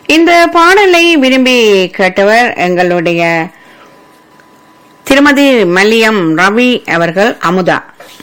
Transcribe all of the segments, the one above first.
இந்த பாடலை விரும்பி கேட்டவர் எங்களுடைய திருமதி மல்லியம் ரவி அவர்கள் அமுதா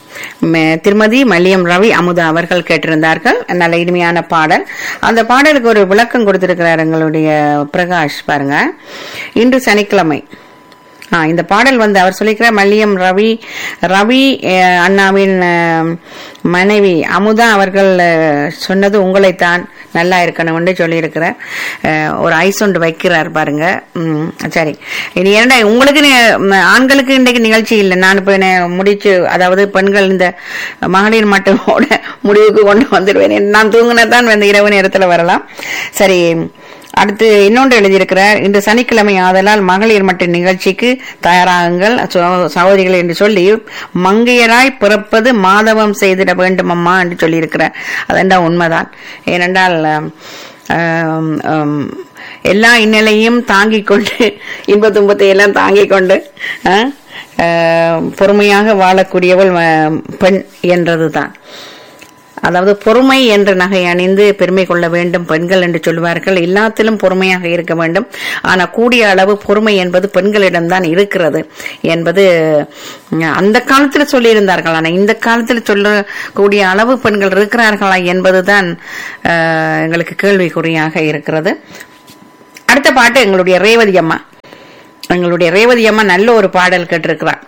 ம- திருமதி மல்லியம் ரவி அமுதா அவர்கள் கேட்டிருந்தார்கள் நல்ல இனிமையான பாடல் அந்த பாடலுக்கு ஒரு விளக்கம் கொடுத்திருக்கிறார் எங்களுடைய பிரகாஷ் பாருங்க இன்று சனிக்கிழமை ஆ, இந்த பாடல் வந்து அவர் சொல்லிக்கிறார் மல்லியம் ரவி ரவி அஹ், அண்ணாவின் அஹ், மனைவி அமுதா அவர்கள் அஹ், சொன்னது உங்களைத்தான் நல்லா இருக்கணும்னு சொல்லியிருக்கிறார் அஹ், ஒரு ஐஸ் ஒன்று வைக்கிறார் பாருங்க ம், சரி இனி ஏன்டா உங்களுக்கு நி- ம், ஆண்களுக்கு இன்றைக்கு நிகழ்ச்சி இல்லை நான் இப்போ என்ன முடிச்சு அதாவது பெண்கள் இந்த மகளிர் மட்டுமோட முடிவுக்கு கொண்டு வந்துடுவேன் நான் தூங்கினா தான் இந்த இரவு நேரத்தில் வரலாம் சரி அடுத்து இன்னொன்று எழுதியிருக்கிறார் இன்று சனிக்கிழமை ஆதலால் மகளிர் மட்ட நிகழ்ச்சிக்கு தயாராகுங்கள் சோ- சகோதரிகள் என்று சொல்லி மங்கையராய் பிறப்பது மாதவம் செய்திட வேண்டும் அம்மா என்று சொல்லியிருக்கிறார் அதெண்டா உண்மைதான் ஏனென்றால் ஆம், ஆம், ஆம், எல்லா இன்னலையும் தாங்கிக் கொண்டு இன்ப துன்பத்தை எல்லாம் தாங்கிக் கொண்டு ஆ, ஆ, பொறுமையாக வாழக்கூடியவள் ஆ, பெண் என்றதுதான் அதாவது பொறுமை என்ற நகை அணிந்து பெருமை கொள்ள வேண்டும் பெண்கள் என்று சொல்வார்கள் எல்லாத்திலும் பொறுமையாக இருக்க வேண்டும் ஆனா கூடிய அளவு பொறுமை என்பது பெண்களிடம்தான் இருக்கிறது என்பது உம், அந்த காலத்துல சொல்லியிருந்தார்கள் ஆனா இந்த காலத்தில் சொல்லக்கூடிய அளவு பெண்கள் இருக்கிறார்களா என்பதுதான் ஆஹ், எங்களுக்கு கேள்விக்குறியாக இருக்கிறது அடுத்த பாட்டு எங்களுடைய ரேவதி அம்மா எங்களுடைய ரேவதி அம்மா நல்ல ஒரு பாடல் கேட்டிருக்கிறார்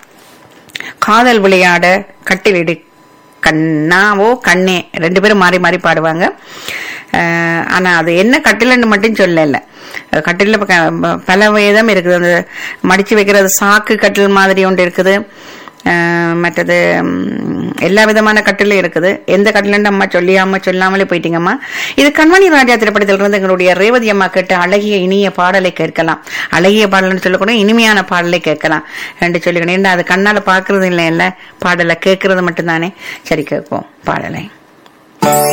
காதல் விளையாட கட்டிலிடு கண்ணாவோ கண்ணே ரெண்டு பேரும் மாறி மாறி பாடுவாங்க அஹ் ஆனா அது என்ன கட்டிலன்னு மட்டும் சொல்லல கட்டில பல விதம் இருக்குது அந்த மடிச்சு வைக்கிறது சாக்கு கட்டில் மாதிரி ஒன்று இருக்குது அஹ் மற்றது ம், எல்லா விதமான கட்டிலும் இருக்குது எந்த கட்டிலன்னு அம்மா சொல்லியாம சொல்லாமலே போயிட்டீங்கம்மா இது கண்மணி ராஜா திரைப்படத்தில் இருந்து எங்களுடைய ரேவதி அம்மா கேட்ட அழகிய இனிய பாடலை கேட்கலாம் அழகிய பாடல்னு சொல்லக்கூட இனிமையான பாடலை கேட்கலாம் என்று சொல்லிக்கணும் ஏன்னா அது கண்ணால பாக்குறது இல்லை இல்ல பாடலை கேட்கறது மட்டும்தானே சரி கேட்போம் பாடலை